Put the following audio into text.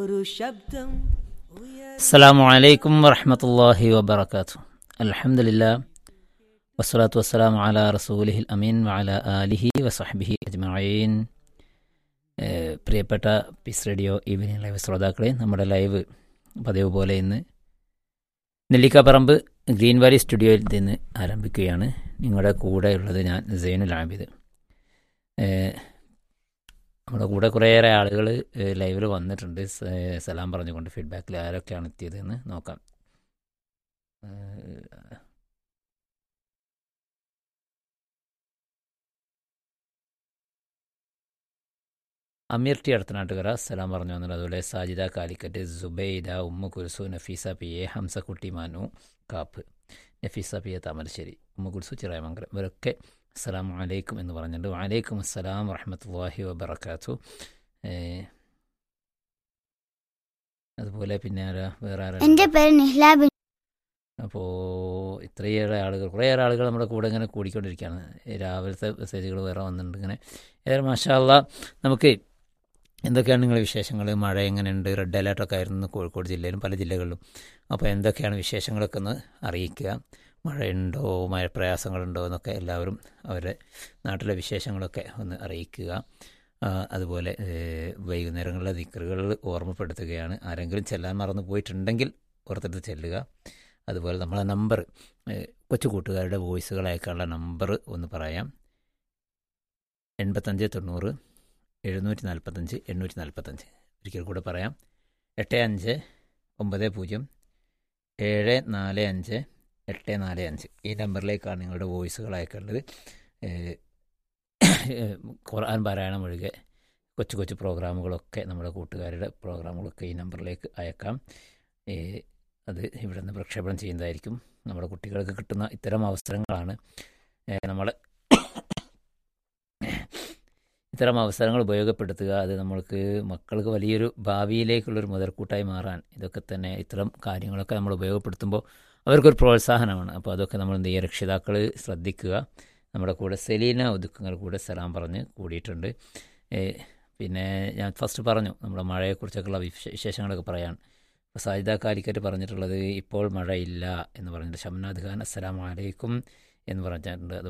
ഒരു ശബ്ദം അസ്സലാമു അലൈക്കും വറഹമത്തല്ലാഹി വബർക്കാത്തു അൽഹംദുലില്ലാ വസ്സലാത്തു വസ്സലാമു അലാ റസൂലിഹിൽ അമീൻ വഅല ആലിഹി വസഹ്ബിഹി അജ്മഈൻ ഏഹ് പ്രിയപ്പെട്ട പീസ് റേഡിയോ ഈവനിങ് ലൈവ് ശ്രോതാക്കളെ നമ്മുടെ ലൈവ് പതിവ് പോലെ ഇന്ന് നെല്ലിക്കാപ്പറമ്പ് ഗ്രീൻ വാലി സ്റ്റുഡിയോയിൽ നിന്ന് ആരംഭിക്കുകയാണ് നിങ്ങളുടെ കൂടെ ഉള്ളത് ഞാൻ സൈനുൽ ആബിദ് ഏഹ് നമ്മുടെ കൂടെ കുറേയേറെ ആളുകൾ ലൈവിൽ വന്നിട്ടുണ്ട് സ- ഏഹ് സലാം പറഞ്ഞുകൊണ്ട് ഫീഡ്ബാക്കിൽ ആരൊക്കെയാണ് എത്തിയതെന്ന് നോക്കാം ഏഹ് അമീർ ടി അടുത്തനാട്ടുകര സലാം പറഞ്ഞു വന്നത് അതുപോലെ സാജിദ കാലിക്കറ്റ് സുബൈദ ഉമ്മ Kulsu Nafeesa P A Hamzakutty Manu Kappu Nafeesa P A Thamarassery ഉമ്മ കുൽസു ചിറായമംഗലം ഇവരൊക്കെ അസ്സലാമു അലൈക്കും എന്ന് പറഞ്ഞിട്ടുണ്ട് വലൈക്കും അസ്സലാം വറഹമത്തല്ലാഹി വബർക്കാത്തു ഏഹ് അതുപോലെ പിന്നെ ആരാ വേറെ ആരാ എന്റെ പേര് നിഹ്ലാബിൻ അപ്പോൾ ഇത്രയേറെ ആളുകൾ കുറേയേറെ ആളുകൾ നമ്മുടെ കൂടെ ഇങ്ങനെ കൂടിക്കൊണ്ടിരിക്കുകയാണ് ഈ രാവിലത്തെ മെസ്സേജുകൾ വേറെ വന്നിട്ടുണ്ട് ഇങ്ങനെ ഏതായാലും മാഷാല്ല നമുക്ക് എന്തൊക്കെയാണ് നിങ്ങളുടെ വിശേഷങ്ങൾ മഴ എങ്ങനെയുണ്ട് റെഡ് അലേർട്ടൊക്കെ ആയിരുന്നു കോഴിക്കോട് ജില്ലയിലും പല ജില്ലകളിലും അപ്പോൾ എന്തൊക്കെയാണ് വിശേഷങ്ങളൊക്കെ ഒന്ന് അറിയിക്കുക മഴയുണ്ടോ മഴ പ്രയാസങ്ങളുണ്ടോ എന്നൊക്കെ എല്ലാവരും അവരുടെ നാട്ടിലെ വിശേഷങ്ങളൊക്കെ ഒന്ന് അറിയിക്കുക ആ, അതുപോലെ ഏഹ്, വൈകുന്നേരങ്ങളിലെ ദിക്കറുകൾ ഓർമ്മപ്പെടുത്തുകയാണ് ആരെങ്കിലും ചെല്ലാൻ മറന്നു പോയിട്ടുണ്ടെങ്കിൽ ഓർത്തെടുത്ത് ചെല്ലുക അതുപോലെ നമ്മളെ നമ്പർ കൊച്ചു കൂട്ടുകാരുടെ വോയിസുകൾ അയക്കാനുള്ള നമ്പർ ഒന്ന് പറയാം എൺപത്തഞ്ച് തൊണ്ണൂറ് എഴുന്നൂറ്റി നാൽപ്പത്തഞ്ച് എണ്ണൂറ്റി നാൽപ്പത്തഞ്ച് ഒരിക്കൽ കൂടെ പറയാം എട്ട് അഞ്ച് ഒമ്പത് പൂജ്യം ഏഴ് നാല് അഞ്ച് എട്ട് നാല് അഞ്ച് ഈ നമ്പറിലേക്കാണ് നിങ്ങളുടെ വോയിസുകൾ അയക്കേണ്ടത് ഏഹ്, ഖുർആൻ പാരായണം ഒഴികെ കൊച്ചു കൊച്ചു പ്രോഗ്രാമുകളൊക്കെ നമ്മുടെ കൂട്ടുകാരുടെ പ്രോഗ്രാമുകളൊക്കെ ഈ നമ്പറിലേക്ക് അയക്കാം ഏഹ്, അത് ഇവിടെ നിന്ന് പ്രക്ഷേപണം ചെയ്യുന്നതായിരിക്കും നമ്മുടെ കുട്ടികൾക്ക് കിട്ടുന്ന ഇത്തരം അവസരങ്ങളാണ് നമ്മൾ ഇത്തരം അവസരങ്ങൾ ഉപയോഗപ്പെടുത്തുക അത് നമ്മൾക്ക് മക്കൾക്ക് വലിയൊരു ഭാവിയിലേക്കുള്ളൊരു മുതൽക്കൂട്ടായി മാറാൻ ഇതൊക്കെ തന്നെ ഇത്തരം കാര്യങ്ങളൊക്കെ നമ്മൾ ഉപയോഗപ്പെടുത്തുമ്പോൾ അവർക്കൊരു പ്രോത്സാഹനമാണ് അപ്പോൾ അതൊക്കെ നമ്മൾ എന്ത് ചെയ്യുക രക്ഷിതാക്കൾ ശ്രദ്ധിക്കുക നമ്മുടെ കൂടെ സെലീന ഒതുക്കുങ്ങൾ കൂടെ സലാം പറഞ്ഞ് കൂടിയിട്ടുണ്ട് ഏഹ് പിന്നെ ഞാൻ ഫസ്റ്റ് പറഞ്ഞു നമ്മുടെ മഴയെക്കുറിച്ചൊക്കെയുള്ള വിശേ- വിശേഷങ്ങളൊക്കെ പറയാൻ ഇപ്പോൾ സാജിദ കാലിക്കറ്റ് പറഞ്ഞിട്ടുള്ളത് ഇപ്പോൾ മഴയില്ല എന്ന് പറഞ്ഞിട്ട് ഷംനാദ് ഖാൻ അസ്സലാമു അലൈക്കും എന്ന് പറഞ്ഞിട്ടുണ്ട് അത്